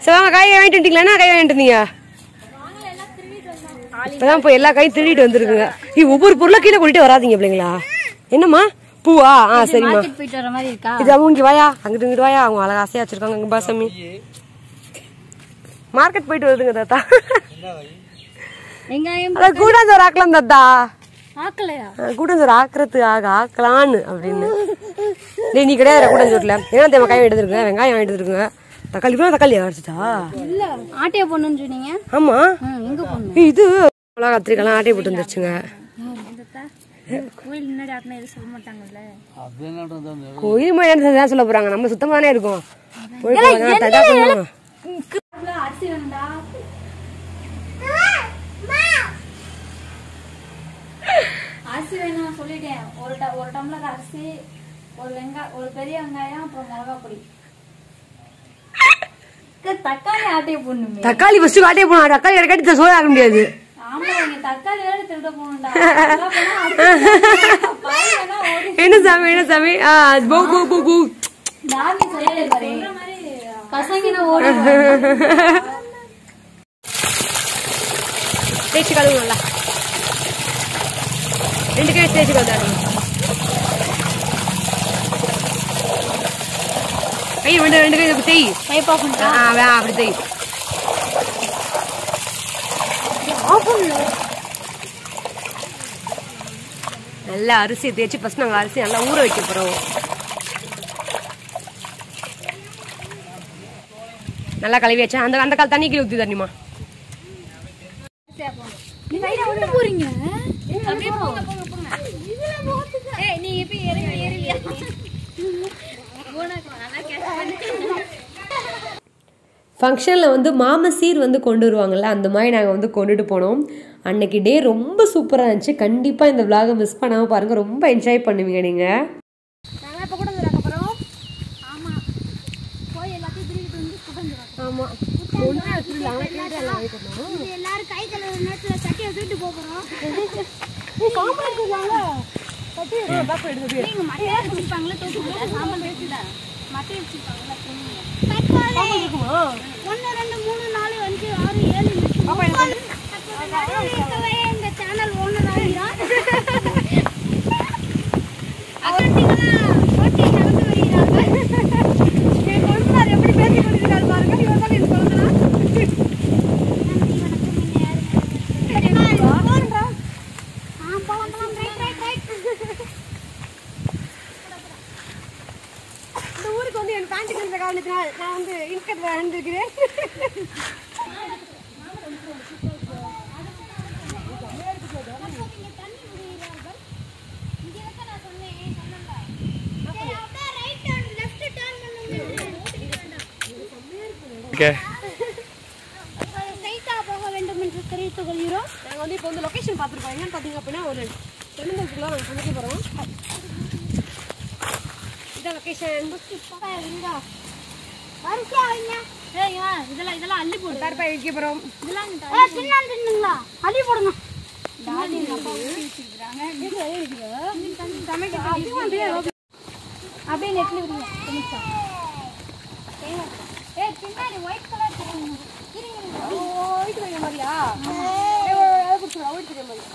சரி வாங்க காய் வாங்கிட்டு வந்துட்டீங்களா என்ன காய் வாங்கிட்டு வந்தீங்க இப்பதான் போய் எல்லா காயும் திருடிட்டு வந்துருக்குங்க நீ ஒவ்வொரு பொருளா கீழே கொட்டிட்டு வராதீங்க பிள்ளைங்களா என்னம்மா பூவா ஆ சரிம்மா மார்க்கெட் போயிட்டு வர மாதிரி இருக்கா இது அவங்க இங்க வாயா அங்கிட்டு இங்கிட்டு வாயா அவங்க அழகா ஆசையா வச்சிருக்காங்க இங்க பாசமி மார்க்கெட் போயிட்டு வருதுங்க தாத்தா வெங்காயம் அதான் கூடாஞ்சோறு ஆக்கலாம் தாத்தா ஆக்கலையா அஹ் கூட்டாஞ்சோறு ஆக்குறது ஆக ஆக்கலான்னு அப்படின்னு டேய் நீ கிடையாது கூட்டாஞ்சோறுல என்ன தேவை காய் எடுத்துருங்க வெங்காயம் வாங்கிட்டு இருக்குங்க தக்காளி கூட தக்காளி அரைச்சிட்டா இல்ல ஆட்டைய பொண்ணுன்னு சொன்னீங்க ஆமா ம், எங்க பொண்ணு ஏய், இது மிளகா கத்திரிக்காய்லாம் ஆட்டையை போட்டு வந்துருச்சுங்க கோயில் முன்னாடி ஆட்டினா எதுவும் சொல்ல மாட்டாங்கல்ல கோயில் மாதிரி தான் சொல்ல போறாங்க நம்ம சுத்தமா தானே இருக்கோம் போய் போய் தான் தஜா பண்ணுவோம் அரிசி வேண்டா அரிசி வேணும் சொல்லிட்டேன் ஒரு ட- ஒரு டம்ளர் அரிசி ஒரு வெங்காயம் ஒரு பெரிய வெங்காயம் அப்புறம் மிளகா பொடி அக்கா, தக்காளி ஆட்டைய போடணுமே தக்காளி ஃபர்ஸ்ட் ஆட்டையை போனோம் தக்காளி இறக்காட்டி சோறு ஆக முடியாது ஆமா நீங்க தக்காளி வேற திருட போகணும்டா அதெல்லாம் போனா அரிசி பாய் வேணா ஓடி என்ன சாமி என்ன சாமி ஆ பூ பூ பூ பூ நாமி சொல்லல பாரு பசங்க ஓடி தேய்ச்சி கழுவு நல்லா ரெண்டு கை தேய்ச்சி கழுதாடி கை ரெண்டு ரெண்டு கை இப்படி தேய் டைப் ஆஃப் பண்ணிட்டா ஆ வே அப்படி தேய் நல்லா அரிசி தேய்ச்சி ஃபர்ஸ்ட் நாங்கள் அரிசி நல்லா ஊற வைக்க போகிறோம் நல்லா கழுவி வச்சேன் அந்த அந்த கால் தண்ணி கீழே ஊற்றி தண்ணிமா நீ ரைடா ஓட போறீங்க அப்படியே போங்க போங்க போங்க இதுல போறதுக்கு ஏய் நீ எப்ப இறங்கி ஏறலையா போனா நல்லா கேட்க ஃபங்க்ஷனில் வந்து மாம சீர் வந்து கொண்டு வருவாங்கல்ல அந்த மாதிரி நாங்கள் வந்து கொண்டுட்டு போனோம் அன்னைக்கு டே ரொம்ப சூப்பராக இருந்துச்சு கண்டிப்பாக இந்த விலாகை மிஸ் பண்ணாமல் பாருங்கள் ரொம்ப என்ஜாய் பண்ணுவீங்க நீங்கள் நாங்க இப்ப கூட வந்துறோம் அப்புறம் ஆமா போய் எல்லாத்தையும் திருடிட்டு வந்து குடந்துறோம் ஆமாம் இது எல்லாரும் கை கழுவுற நேரத்துல சட்டியை தூக்கிட்டு போறோம் நீங்க மட்டையா வச்சிருப்பாங்களா தூக்குல சாம்பல் வச்சுல மட்டை வச்சிருப்பாங்களா தக்காளி ஒன்னு ரெண்டு மூணு நாலு அஞ்சு ஆறு ஏழு எட்டு தற்போது இந்த சேனல் ஓனர் ஆகிறார் அக்கட்டிகளா போட்டி நடந்து வருகிறார்கள் என் கொழுந்தனார் எப்படி பேசிக் கொண்டிருக்கிறார் பாருங்க இவர் தான் என் கொழுந்தனார் இந்த ஊருக்கு வந்து என் பேண்ட் கிழிந்த காரணத்தினால் நான் வந்து இன்கட் வாழ்ந்துருக்கிறேன் ஓகே போக வேண்டும் என்று தெரிவித்துக் கொள்கிறோம் நாங்கள் வந்து இப்போ வந்து லொக்கேஷன் பார்த்துருக்கோம் என்னன்னு பார்த்தீங்க அப்படின்னா ஒரு தென்னந்தோப்புக்குலாம் நாங்கள் சமைக்க போகிறோம் இதான் லொக்கேஷன் இதெல்லாம் இதெல்லாம் அள்ளி போடு தரப்பாய் வைக்க போகிறோம் இதெல்லாம் தின்னா தின்னுங்களா அள்ளி போடுங்க அப்படியே நெட்ல விடுங்க நிமிஷம் ஏய் பின்னாடி ஒயிட் கலர் ஒயிட் வைக்க மாதிரியா அதை பிடிச்சிடலாம் ஒயிட் வைக்க மாதிரி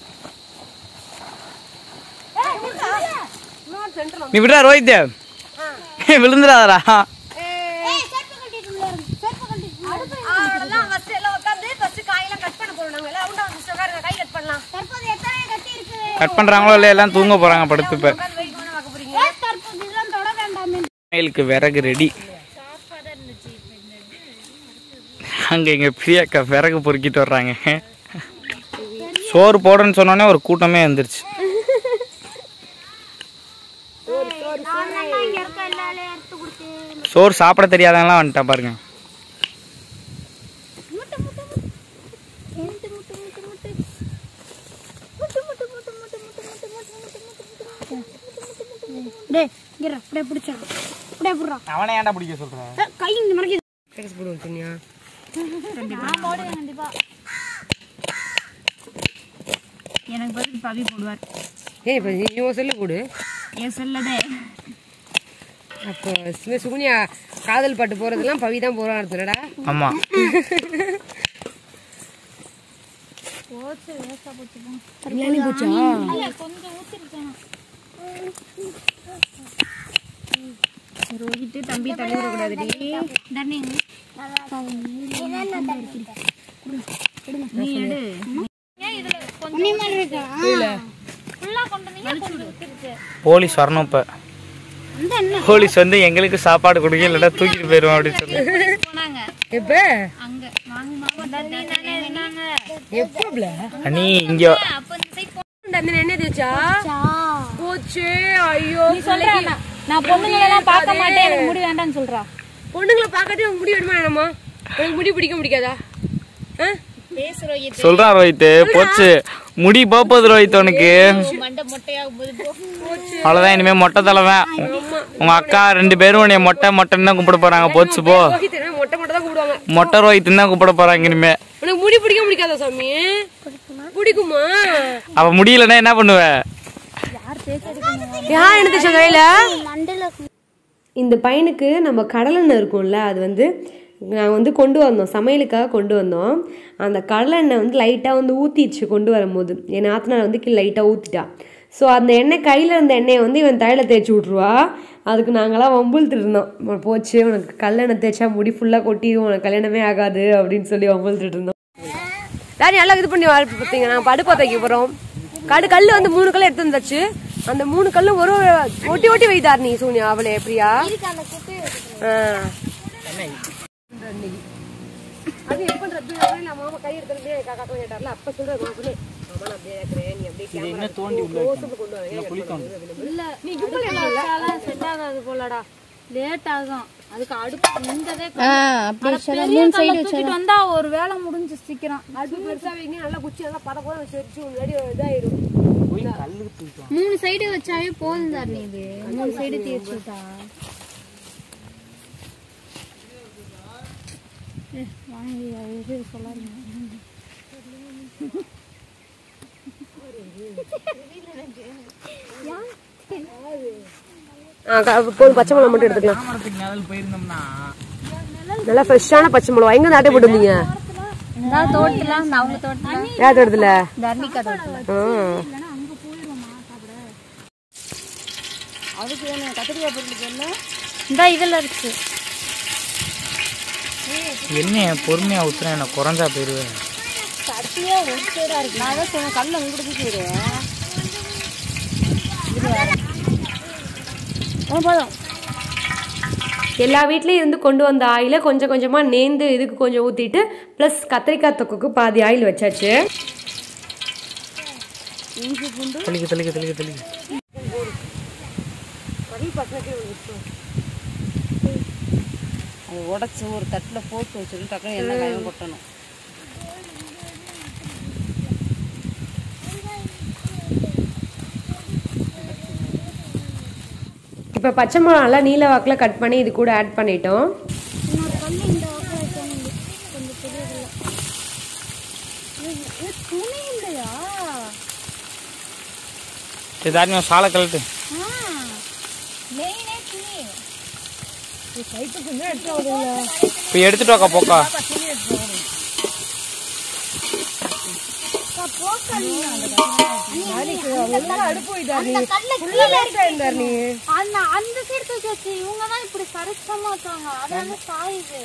இன்னொரு சென்டர் நீ விடுறா ரோஹித் விழுந்துடாதடா அதெல்லாம் ஃபர்ஸ்ட் எல்லாம் உட்காந்து ஃபர்ஸ்ட் காயெல்லாம் கட் பண்ண போறோம் நாங்க எல்லாம் உண்டா ஃபர்ஸ்ட் உட்காருங்க கை கட் பண்ணலாம் தற்போது எத்தனை கட்டி இருக்குது கட் பண்றாங்களோ இல்லையா எல்லாம் தூங்க போறாங்க படுத்து இப்ப உட்காந்து வெயிட் பண்ண பார்க்க போறீங்க ஏன் தற்போது இதெல்லாம் தொட வேண்டாம் என்று சமையலுக்கு விறகு ரெடி அங்க இங்க பிரியாக்கா விறகு பொறுக்கிட்டு வர்றாங்க சோறு போடுறேன்னு சொன்னோடனே ஒரு கூட்டமே வந்துருச்சு நான் தான் இங்க இருக்க எல்லாரையும் எடுத்து கொடுத்து சோறு சாப்பிட தெரியாதவங்களாம் வந்துட்டான் பாருங்க முட்டு முட்டு முட்டு முட்டு முட்டு முட்டு முட்டு முட்டு முட்டு முட்டு முட்டு முட்டு முட்டு முட்டு முட்டு டேய் இங்க அப்படியே பிடிச்சா அப்படியே புடுறா அவனை ஏன்டா பிடிக்க சொல்றேன் கை இந்த மாதிரி கேஸ் போடுவோம் சொன்னியா நான் போடுவேன் கண்டிப்பா எனக்கு பதில் பவி போடுவார் ஏன் இப்போ நீ உன் செல்லு போடு என் செல்லதே அப்போ சும்மா சுகுனியா காதல் பாட்டு போறதெல்லாம் பவி தான் போறான் அர்த்தம்டா ஆமா போச்சா இல்ல கொஞ்சம் ஊத்திருக்கேன் ரோஹித்து தம்பி தள்ளி விடக்கூடாதுடி தண்ணி நீ எடு ஏன் இதுல கொஞ்சம் இருக்கா ஃபுல்லா கொண்டு வந்தீங்க கொஞ்சம் ஊத்திருக்கு போலீஸ் வரணும் இப்ப அந்த என்ன போலீஸ் வந்து எங்களுக்கு சாப்பாடு கொடுக்க இல்லைன்னா தூக்கிட்டு போயிடுவோம் அப்படின்னு சொல்லி போனாங்க எப்ப அங்க வாங்க மாமா தண்ணி தானே இருந்தாங்க எப்பல அண்ணி இங்க அப்ப இந்த சைட் அந்த என்ன தேச்சா போச்சு ஐயோ சொல்றேன் நான் பொண்ணுங்களை எல்லாம் பார்க்க மாட்டேன் எனக்கு முடி வேண்டாம்னு சொல்றா பொண்ணுங்களை பார்க்கட்டு உனக்கு முடி வேணுமா வேணாமா எனக்கு முடி பிடிக்க பிடிக்காதா ஆ? சொல்றான் ரோஹித் போச்சு முடி போப்போது ரோஹித் உனக்கு மண்டை மொட்டையாகும் போது அவ்வளவுதான் இனிமே மொட்டை தலைவன் உங்க அக்கா ரெண்டு பேரும் உன்னைய மொட்டை மொட்டைன்னு தான் கூப்பிட போறாங்க போச்சு போ ரோஹித் என்ன மொட்டை மொட்டை தான் கூப்பிடுவாங்க மொட்டை ரோஹித்னு தான் கூப்பிட போறாங்க இனிமே உனக்கு முடி பிடிக்க பிடிக்காதா சாமி பிடிக்குமா அவ முடியலன்னா என்ன பண்ணுவ யார் என்ன தேச்சா கையில மண்டல இந்த பையனுக்கு நம்ம கடலெண்ணெய் இருக்கும்ல அது வந்து நாங்கள் வந்து கொண்டு வந்தோம் சமையலுக்காக கொண்டு வந்தோம் அந்த கடலெண்ணெய் வந்து லைட்டாக வந்து ஊற்றிடுச்சு கொண்டு வரும்போது என் நாத்தனார் வந்து கீழே லைட்டாக ஊற்றிட்டா ஸோ அந்த எண்ணெய் கையில் இருந்த எண்ணெயை வந்து இவன் தலையில் தேய்ச்சி விட்ருவா அதுக்கு நாங்களாம் வம்புழுத்துட்டு இருந்தோம் "உனக்கு போச்சு உனக்கு கல்லெண்ணெய் தேய்ச்சா முடி ஃபுல்லாக கொட்டிடும் உனக்கு கல்யாணமே ஆகாது அப்படின்னு சொல்லி வம்புழுத்துட்டு இருந்தோம் டாடி நல்லா இது பண்ணி வாழ்ப்பு பார்த்தீங்க நாங்கள் படுப்பா தைக்க போகிறோம் கடு கல் வந்து மூணு கல் எடுத்து வந்தாச்சு அந்த மூணு கல்லும் ஒரு ஒரு ஒட்டி ஒட்டி வைத்தார் நீ சூனியா அவளே பிரியா அந்த குப்பையை ஆ. அது எப்ப பண்றது நான் மாமா கை எடுத்துட்டு காக்கா கேட்டார்ல அப்ப சொல்றது மாப்பிள்ளை மாமா நான் அப்படியே இருக்கிறேன் நீ அப்படியே கேமரா close-up கொண்டு வரேன் இல்ல நீ குப்பையெல்லாம் செட் ஆகாது போலடா லேட் ஆகும் அதுக்கு அடுப்பு நின்றதே மூணு சைடு தூக்கிட்டு வந்தா ஒரு வேலை முடிஞ்சு சீக்கிரம் அது பெருசா வைங்க நல்லா குச்சி நல்லா பத போல வச்சு வச்சு முன்னாடி இதாயிடும் மூணு சைடு வச்சாவே போதும் சார் நீ இது மூணு சைடு தேய்ச்சி விட்டா போதும் பச்சை மிளகா மட்டும் எடுத்துக்கலாம் போயிருந்தோம்னா நல்லா ஃப்ரெஷ்ஷான பச்சை மிளகா எங்க நாட்டை போட்டு வந்தீங்க நான் தோட்டத்துல இந்த அவங்க தோட்டத்துல யார் இடத்துல தர்மிகா தோட்டத்துல அதுக்கு வேணும் கத்திரிக்காய் பொருளுக்கு என்ன இந்த இதுல இருக்கு என்ன பொறுமையா ஊத்துறேன் நான் குறைஞ்சா போயிருவேன் கட்டியே ஒரு சைடா இருக்கு நான் தான் சொன்னேன் கல்ல உங்ககிட்ட தூக்கி விடுவேன் போதும் எல்லா வீட்லேயும் இருந்து கொண்டு வந்த ஆயில கொஞ்சம் கொஞ்சமாக நேந்து இதுக்கு கொஞ்சம் ஊற்றிட்டு ப்ளஸ் கத்திரிக்காய் தொக்குக்கு பாதி ஆயில் வச்சாச்சு தெளிக்க தெளிக்க தெளிக்க தெளிக்க அது உடச்சி ஒரு தட்டில் போட்டு வச்சுட்டு டக்குனு எண்ணெய் காயம் கொட்டணும் இப்போ பச்சை மிளகா நல்லா நீல வாக்கில் கட் பண்ணி இது கூட ஆட் பண்ணிட்டோம் இன்னொரு கல் இந்த பக்கம் வைக்கணும் கொஞ்சம் தெரியல துணி இல்லையா ஏதாச்சும் சாலை கழட்டு ஆ மெயினே துணி இப்போ எடுத்துட்டு வாக்கா போக்கா அந்த கல்ல கீழே இருக்கு. அந்த அந்த சைடு தூக்கி வச்சு இவங்க தான் இப்படி சரிசமா இருக்காங்க அதான சாயுது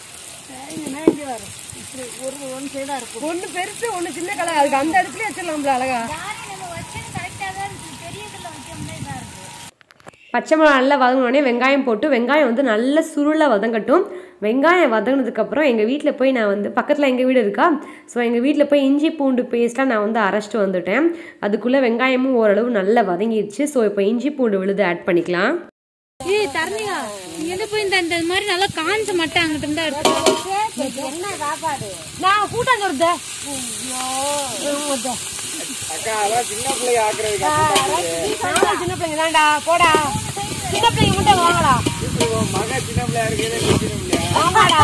ஒன்று பெருசு ஒன்று சின்ன கலர் அதுக்கு அந்த இடத்துல வச்சிடலாம்ல அழகா யாரும் நம்ம வச்சது கரெக்டாக தான் இருக்கு பெரிய கல்ல வைக்கணும்னா இதா இருக்கு பச்சை மிளகா நல்லா வதங்கினோடனே வெங்காயம் போட்டு வெங்காயம் வந்து நல்ல சுருளாக வதங்கட்டும் வெங்காயம் வதங்கினதுக்கப்புறம் எங்கள் வீட்டில் போய் நான் வந்து பக்கத்தில் எங்கள் வீடு இருக்கா ஸோ எங்கள் வீட்டில் போய் இஞ்சி பூண்டு பேஸ்ட்லாம் நான் வந்து அரைச்சிட்டு வந்துட்டேன் அதுக்குள்ளே வெங்காயமும் ஓரளவு நல்லா வதங்கிடுச்சு ஸோ இப்போ இஞ்சி பூண்டு விழுது ஆட் பண்ணிக்கலாம் ஏய் தரணியா நீ எது போய் இந்த இந்த மாதிரி நல்லா காஞ்ச மட்டை அங்கிட்டு இருந்தா எடுத்து என்ன சாப்பாடு நான் கூட்டம் வருது சின்ன பிள்ளைங்க தான்டா போடா சின்ன பிள்ளைங்க மட்டும் வாங்கடா ஆமாடா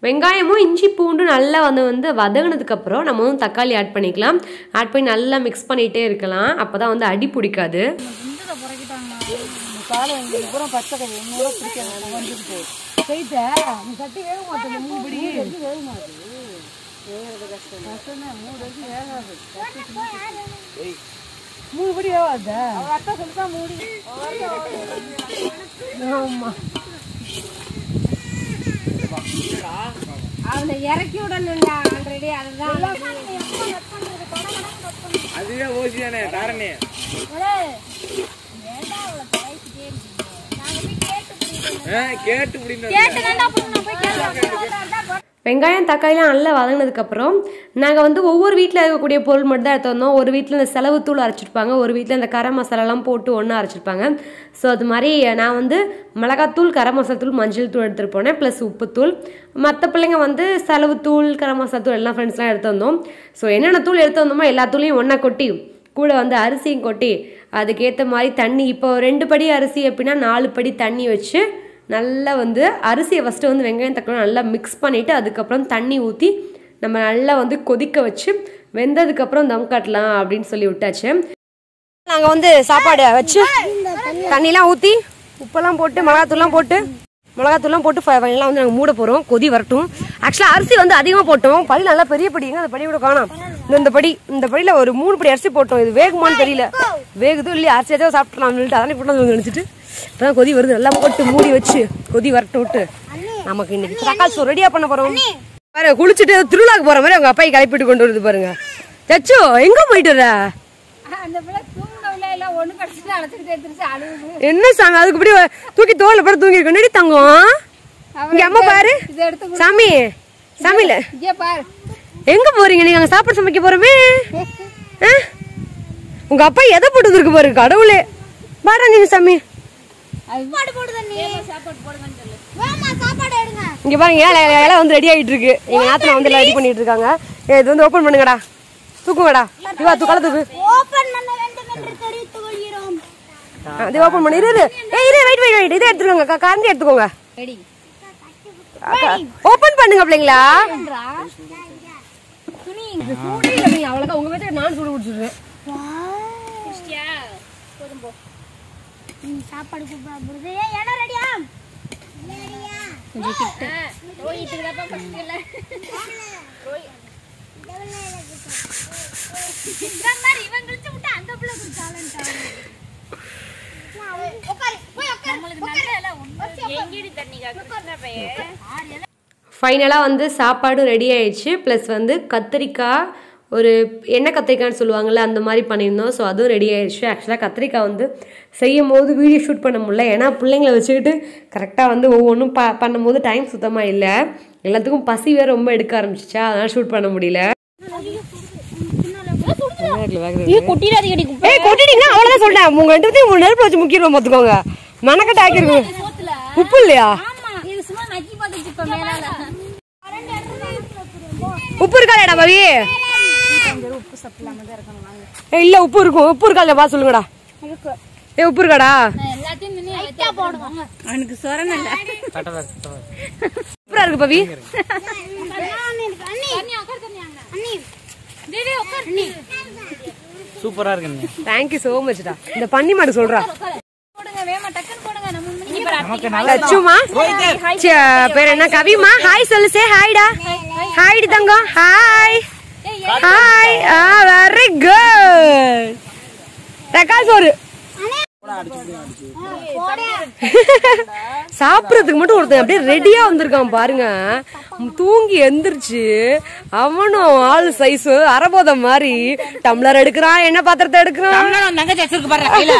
வெங்காயமும் இஞ்சி பூண்டும் நல்லா வந்து வந்து வதங்கினதுக்கப்புறம் நம்ம வந்து தக்காளி ஆட் பண்ணிக்கலாம் ஆட் பண்ணி நல்லா மிக்ஸ் பண்ணிகிட்டே இருக்கலாம் அப்போ தான் வந்து அடி பிடிக்காது அவனை இறக்கி விடணும்டா ஆல்ரெடி அதுதான் அதுவே ஓசி தானே தாரணே கேட்டு வெங்காயம் தக்காளிலாம் நல்லா வதங்கினதுக்கப்புறம் நாங்கள் வந்து ஒவ்வொரு வீட்டில் இருக்கக்கூடிய பொருள் மட்டும் தான் எடுத்து வந்தோம் ஒரு வீட்டில் இந்த செலவுத்தூள் அரைச்சிருப்பாங்க ஒரு வீட்டில் இந்த கரம் மசாலாலாம் போட்டு ஒன்றா அரைச்சிருப்பாங்க ஸோ அது மாதிரி நான் வந்து மிளகாத்தூள் கரம் மசாலா தூள் மஞ்சள் தூள் எடுத்துகிட்டு போனேன் ப்ளஸ் உப்புத்தூள் மற்ற பிள்ளைங்க வந்து செலவுத்தூள் கரம் மசாலா தூள் எல்லாம் ஃப்ரெண்ட்ஸ்லாம் எடுத்து வந்தோம் ஸோ என்னென்ன தூள் எடுத்து வந்தோமோ எல்லா தூளையும் ஒன்றா கொட்டி கூட வந்து அரிசியும் கொட்டி அதுக்கேற்ற மாதிரி தண்ணி இப்போ ரெண்டு படி அரிசி அப்படின்னா நாலு படி தண்ணி வச்சு நல்லா வந்து அரிசியை ஃபஸ்ட்டு வந்து வெங்காயம் தக்காளி நல்லா மிக்ஸ் பண்ணிவிட்டு அதுக்கப்புறம் தண்ணி ஊற்றி நம்ம நல்லா வந்து கொதிக்க வச்சு வெந்ததுக்கப்புறம் தம் காட்டலாம் அப்படின்னு சொல்லி விட்டாச்சு நாங்கள் வந்து சாப்பாடு வச்சு தண்ணிலாம் ஊற்றி உப்பெல்லாம் போட்டு மிளகாத்தூள்லாம் போட்டு மிளகாத்தூள்லாம் போட்டு ஃப- எல்லாம் வந்து நாங்கள் மூட போகிறோம் கொதி வரட்டும் ஆக்சுவலாக அரிசி வந்து அதிகமாக போட்டோம் படி நல்லா பெரிய படிங்க அந்த படி கூட காணோம் இந்த இந்த படி இந்த படியில் ஒரு மூணு படி அரிசி போட்டோம் இது வேகுமான்னு தெரியல வேகுதோ இல்லையா அரிசி ஏதோ சாப்பிட்லாம் சொல்லிட்டு அதானே போட்டு வந்து நினச்சிட்டு இப்போதான் கொதி வருது நல்லா போட்டு மூடி வச்சு கொதி வரட்டும் விட்டு நமக்கு இன்னைக்கு தக்காளி சோறு ரெடியாக பண்ண போகிறோம் பாரு குளிச்சுட்டு திருவிழாக்கு போகிற மாதிரி அவங்க அப்பாயை கிளப்பிட்டு கொண்டு வருது பாருங்க சச்சோ எங்கே போயிட்டு வர அந்த பிள்ளை தூங்கினவுல எல்லாம் ஒண்ணு கடிச்சிட்டு அழைச்சிட்டு எடுத்துருச்சு அழுகுது என்ன சாமி அதுக்கு இப்படி தூக்கி தோல்ல போட்டு தூங்கி இருக்கணும் என்னடி தங்கம் இங்க அம்மா பாரு இதை எடுத்து கொடு. சாமி சாமில இங்கே பாரு எங்க போறீங்க நீங்க அங்க சாப்பாடு சமைக்க போறோமே ஆ? உங்க அப்பா எதை போட்டு இருக்கு பாரு கடவுளே பாரு நீங்க சாமி சாப்பாடு போடு தண்ணி சாப்பாடு போடுங்கன்னு சொல்லு வேமா சாப்பாடு எடுங்க இங்க பாருங்க இலை இலை- இலை வந்து ரெடி ஆயிட்டு இருக்கு எங்க நாத்தனா வந்து ரெடி பண்ணிட்டு இருக்காங்க ஏய், இது வந்து ஓபன் பண்ணுங்கடா தூக்குங்கடா இவா தூக்கல தூக்கு ஓபன் பண்ண வேண்டும் என்று தெரிவித்துக் கொள்கிறோம் ஆ, இது ஓபன் பண்ணி இரு இரு. ஏய் இரு வெயிட் வெயிட் வெயிட் இதை எடுத்துக்கோங்க கா- கரண்டி எடுத்துக்கோங்க ஓபன் பண்ணுங்க பிள்ளைங்களா அவ்வளவுதான் உங்க வீட்டுக்கு நான் சூடு குடிச்சிடுறேன் ம், சாப்பாடு சூப்பரா போடுது ஏய் இடம் ரெடியா ரெடியா கொஞ்சம் கிட்ட ஓய் இதுக்கு தான் பக்கத்துல இந்த மாதிரி இவன் கிழிச்சு விட்டு அந்த பிள்ளை குடிச்சாலன்ட்டா உட்காரு போய் உட்காரு நம்மளுக்கு நல்ல ஒண்ணு எங்கடி தண்ணி காக்கு பையன் ஃபைனலாக வந்து சாப்பாடும் ரெடி ஆயிடுச்சு ப்ளஸ் வந்து கத்திரிக்காய் ஒரு எண்ணெய் கத்திரிக்காய்னு சொல்லுவாங்கள்ல அந்த மாதிரி பண்ணியிருந்தோம் ஸோ அதுவும் ரெடி ஆயிடுச்சு ஆக்சுவலாக கத்திரிக்காய் வந்து செய்யும் போது வீடியோ ஷூட் பண்ண முடியல ஏன்னா பிள்ளைங்கள வச்சுக்கிட்டு கரெக்டாக வந்து ஒவ்வொன்றும் ப பண்ணும்போது டைம் சுத்தமாக இல்லை எல்லாத்துக்கும் பசி வேற ரொம்ப எடுக்க ஆரம்பிச்சிச்சா அதனால் ஷூட் பண்ண முடியல ஏய் கொட்டிட்டீங்கன்னா அவ்வளோதான் சொல்லிட்டேன் உங்க ரெண்டு பேத்தையும் மூணு நெருப்பு வச்சு முக்கிடுவோம் பார்த்துக்கோங்க மெனக்கட்டு ஆக்கிருக்கோம் உப்பு இல்லையா இது சும்மா நக்கி பார்த்துச்சு இப்ப மேலால உப்பு இருக்காடா பவி ஏய், இல்ல உப்பு இருக்கும் உப்பு இருக்கா பா சொல்லுங்கடா ஏ உப்பு இருக்காடா எல்லாத்தையும் நின்று வைத்தா போடுவாங்க அவனுக்கு சொரண இல்ல சூப்பரா இருக்கு பவி அண்ணி உட்காரு தண்ணி அண்ணி டேய் டேய் உட்காரு அண்ணி சூப்பரா இருக்குங்க தேங்க்யூ சோ மச்டா இந்த பன்னி மாடு சொல்றா போடுங்க வேமா டக்குன்னு போடுங்க நம்ம முன்னாடி லட்சுமா ச்ச, பேர் என்ன கவிமா ஹாய் சொல்லு சே ஹாய்டா ஹாய்டி தங்கம் ஹாய் ஹாய் ஆ வெரி குட் தக்காளி சோறு சாப்பிடறதுக்கு மட்டும் ஒருத்தன் அப்படியே ரெடியா வந்திருக்கான் பாருங்க தூங்கி எந்திரிச்சு அவனும் ஆள் சைஸ் அரபோதம் மாதிரி டம்ளர் எடுக்கிறான் என்ன பாத்திரத்தை எடுக்கிறான் தங்கச்சி வச்சிருக்கு பாரு கையில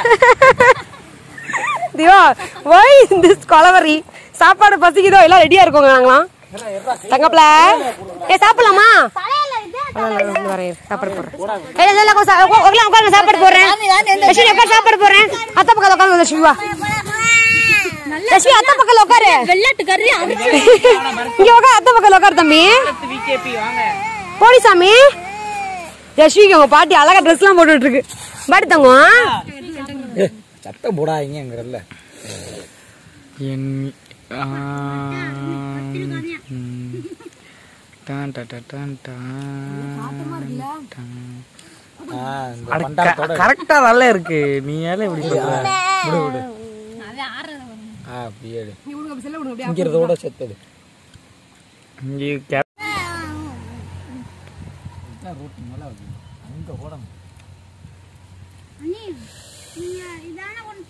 திவா வை இந்த கொலவரி சாப்பாடு பசிக்குதோ எல்லாம் ரெடியா இருக்கோங்க நாங்களாம் தங்கப்ல ஏ சாப்பிடலாமா வரேன், வரேன், சாப்பாடு போடுறேன் ஏய், இல்ல, இல்ல, கொஞ்சம் சா- உக்கா- உட்காருங்க, உட்காருங்க, சாப்பாடு போடுறேன் லட்சுமி உட்காரு சாப்பாடு போடுறேன் அத்தை பக்கத்துல உட்காருங்க லட்சுமி வா லட்சுமி அத்தை பக்கத்துல உட்காரு வெள்ளாட்டு கறி இங்க உட்காரு அத்தை பக்கத்துல உட்காரு தம்பி விகேபி வாங்க போடி சாமி லட்சுமிக்கு உங்க பாட்டி அழகா ட்ரெஸ் எல்லாம் போட்டுட்டு இருக்கு பாட்டி தங்கம் சத்தம் போடாதீங்கிறல்ல ஆ, ம். டான் டா டா டான் டான் டான். அட, க- கரெக்டா நல்லா இருக்கு நீ ஏன் இப்படி சொல்ற விடு விடு ஆ அப்படியே எடு. இங்கிறத விட செத்தது இங்க கே- அண்ணி நீங்க இதான ஒன்று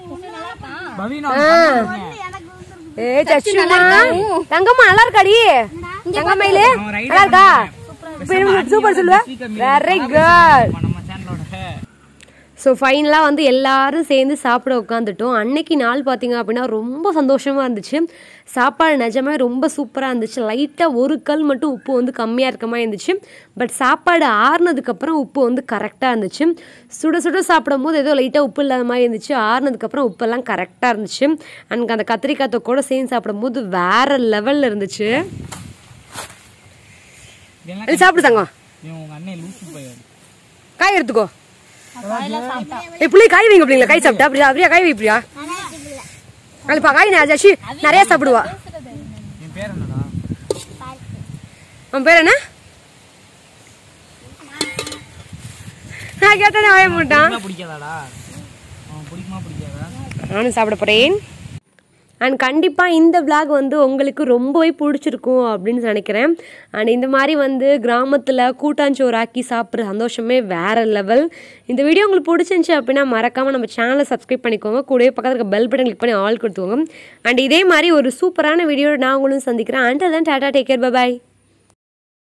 ஏ சச்சுமா தங்கம்மா நல்லா இருக்காடி தங்கமயிலு நல்லா இருக்கா சூப்பர் சொல்லுவ வெரி குட் ஸோ ஃபைனலாக வந்து எல்லாரும் சேர்ந்து சாப்பிட உட்காந்துட்டோம் அன்னைக்கு நாள் பார்த்தீங்க அப்படின்னா ரொம்ப சந்தோஷமாக இருந்துச்சு சாப்பாடு நிஜமே ரொம்ப சூப்பராக இருந்துச்சு லைட்டாக ஒரு கல் மட்டும் உப்பு வந்து கம்மியாக இருக்க மாதிரி இருந்துச்சு பட் சாப்பாடு ஆறுனதுக்கப்புறம் உப்பு வந்து கரெக்டாக இருந்துச்சு சுட சுட சாப்பிடும் போது ஏதோ லைட்டாக உப்பு இல்லாத மாதிரி இருந்துச்சு ஆறுனதுக்கப்புறம் உப்பெல்லாம் கரெக்டாக இருந்துச்சு அண்ட் அந்த கத்திரிக்காய் தொக்கோட சேர்ந்து சாப்பிடும்போது வேற லெவலில் இருந்துச்சு இது சாப்பிடு தங்கம் உங்க அண்ணன் லூசு போய் காய் எடுத்துக்கோ ஏய் புள்ளி காய் வைங்க பிள்ளைங்களா காய் சாப்பிட்டா அப்படியா அப்படியா காய் வைப்பியா அதுப்பா காய் நான் ஜாஷி நிறைய சாப்பிடுவா என் பேர் என்னடா உன் பேர் என்ன நான் கேட்டேனே வாய மாட்டான் பிடிக்காதாடா அவன் பிடிக்குமா பிடிக்காதா நானும் சாப்பிட போகிறேன் அண்ட் கண்டிப்பாக இந்த vlog வந்து உங்களுக்கு ரொம்பவே பிடிச்சிருக்கும் அப்படின்னு நினைக்கிறேன் அண்ட் இந்த மாதிரி வந்து கிராமத்தில் கூட்டாஞ்சோறு ஆக்கி சாப்பிட்ற சந்தோஷமே வேறு லெவல் இந்த வீடியோ உங்களுக்கு பிடிச்சிருந்துச்சி அப்படின்னா மறக்காமல் நம்ம சேனலை சப்ஸ்கிரைப் பண்ணிக்கோங்க கூடவே பக்கத்தில் இருக்க பெல் பட்டன் கிளிக் பண்ணி ஆல் கொடுத்துக்கோங்க அண்ட் இதே மாதிரி ஒரு சூப்பரான வீடியோ நான் உங்களும் சந்திக்கிறேன் அண்ட் அதான் டாடா டேக் கேர் பாய்